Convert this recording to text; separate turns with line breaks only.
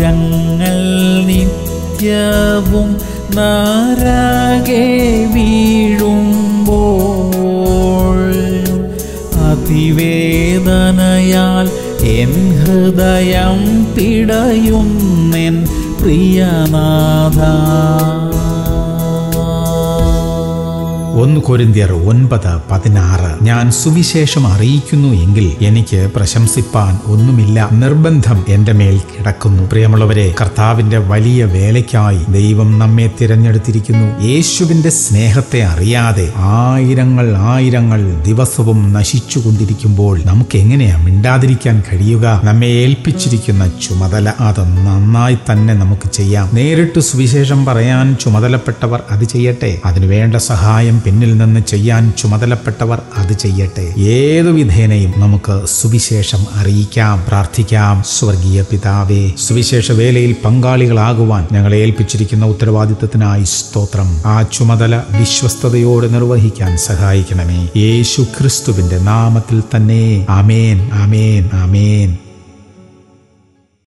തീരങ്ങൾ നിത്യവും നാരാകെ വീഴുമ്പോൾ അതിവേദനയാൽ എൻ ഹൃദയം പിടയുന്നെൻ പ്രിയനാഥ
ഒന്ന് കൊരിന്തിയർ ഒൻപത് പതിനാറ് ഞാൻ സുവിശേഷം അറിയിക്കുന്നു എങ്കിൽ എനിക്ക് പ്രശംസിപ്പാൻ ഒന്നുമില്ല നിർബന്ധം എന്റെ മേൽ കിടക്കുന്നു പ്രിയമുള്ളവരെ കർത്താവിന്റെ വലിയ വേലയ്ക്കായി ദൈവം നമ്മെ തിരഞ്ഞെടുത്തിരിക്കുന്നു യേശുവിന്റെ സ്നേഹത്തെ അറിയാതെ ആയിരങ്ങൾ ആയിരങ്ങൾ ദിവസവും നശിച്ചുകൊണ്ടിരിക്കുമ്പോൾ നമുക്ക് എങ്ങനെയാ മിണ്ടാതിരിക്കാൻ കഴിയുക നമ്മെ ഏൽപ്പിച്ചിരിക്കുന്ന ചുമതല അത് നന്നായി തന്നെ നമുക്ക് ചെയ്യാം നേരിട്ട് സുവിശേഷം പറയാൻ ചുമതലപ്പെട്ടവർ അത് ചെയ്യട്ടെ അതിനുവേണ്ട സഹായം പിന്നിൽ നിന്ന് ചെയ്യാൻ ചുമതലപ്പെട്ടവർ അത് ചെയ്യട്ടെ ഏതു വിധേനയും നമുക്ക് സുവിശേഷം അറിയിക്കാം പ്രാർത്ഥിക്കാം സ്വർഗീയ പിതാവേ സുവിശേഷ വേലയിൽ പങ്കാളികളാകുവാൻ ഞങ്ങളെ ഏൽപ്പിച്ചിരിക്കുന്ന ഉത്തരവാദിത്തത്തിനായി സ്തോത്രം ആ ചുമതല വിശ്വസ്തയോടെ നിർവഹിക്കാൻ സഹായിക്കണമേ യേശു ക്രിസ്തുവിന്റെ നാമത്തിൽ തന്നെ ആമേൻ ആമേൻ ആമേൻ